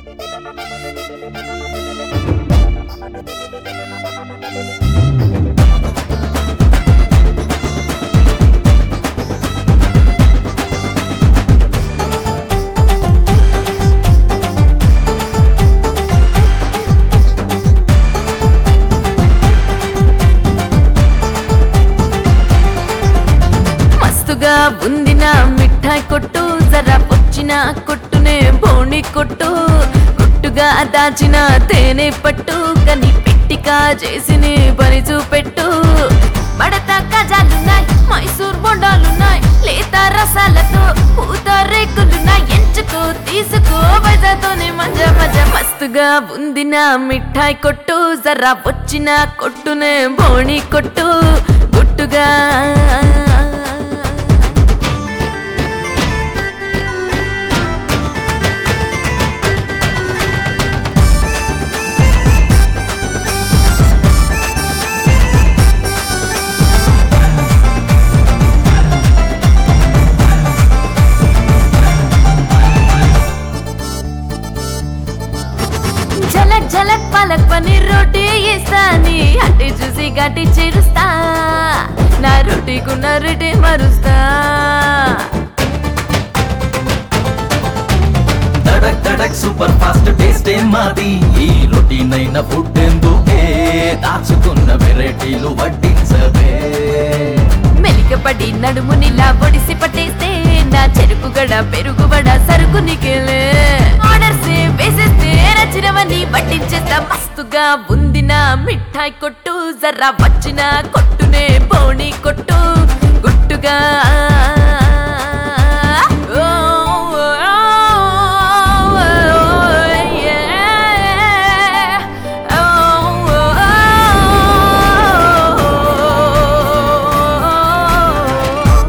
మస్తుగా ఉంది నా మిఠాయి కొట్టు జరా వచ్చిన కొట్టునే బోణి కొట్టు గుట్టుగా దాచిన తేనె పట్టు కని పెట్టిగా చేసిన పని చూపెట్టు మడత కజాలున్నాయి మైసూర్ బొండాలున్నాయి లేత రసాలతో పూత రేకులున్నాయి ఎంచుకో తీసుకో వైజాతోనే మజ మజ మస్తుగా ఉంది నా మిఠాయి కొట్టు జరా వచ్చిన కొట్టునే బోణి కొట్టు గుట్టుగా झलक झलक पालक पनीर रोटी ఇస్తాని అట్టి చూసి గట్టి చేరుస్తా నా రోటీకున్న రెడ్డి మరుస్తా దడక్ దడక్ సూపర్ ఫాస్ట్ టేస్ట్ ఏ మాది ఈ రొటీన్ అయిన ఫుడ్ ఎందుకే దాచుకున్న వెరైటీలు వడ్డించవే మెలికపడి నడుమునిలా ఒడిసి పట్టేస్తే నా చెరుకు గడ పెరుగు వడ సరుకు నికేలే ఆర్డర్స్ వేసేస్తే నచ్చినవని పట్టించేస్తా మస్తుగా ఉంది నా మిఠాయి కొట్టు జర్రా వచ్చిన కొట్టునే బోణి కొట్టు గుట్టుగా ఓ, ఓ, ఓ, yeah. ఓ, ఓ, ఓ.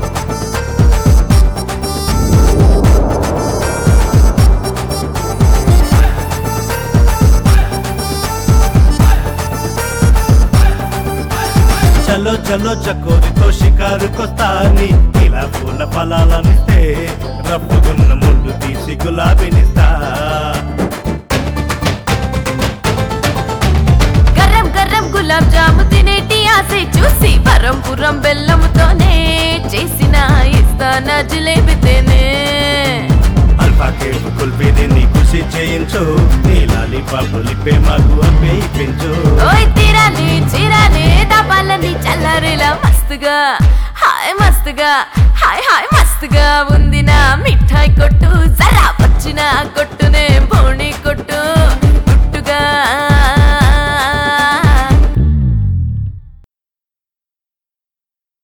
చలో చలో చకోరితో షికారుకొస్తాని ఇలా పూల ఫలాలనిస్తే రప్పుకున్న ముళ్ళు తీసి గులాబీనిస్తా గర్రం గర్రం గులాబ్ జాము తినేటి ఆసే చూసి పరం పురం బెల్లముతోనే చేసిన ఇస్తాన జిలేబి తేనే అల్ఫా కేఫ్ కుల్ఫీని నీ ఖుషి చేయించు నీ లాలి పాపులిపే మాకు అప్పే ఇప్పించు ఓయ్ తీరాలి చీరాలి దాపాలని చల్లారేలా మస్తుగా హాయ్ మస్తుగా హాయ్ హాయ్ మస్తుగా ఉంది నా మిఠాయి కొట్టు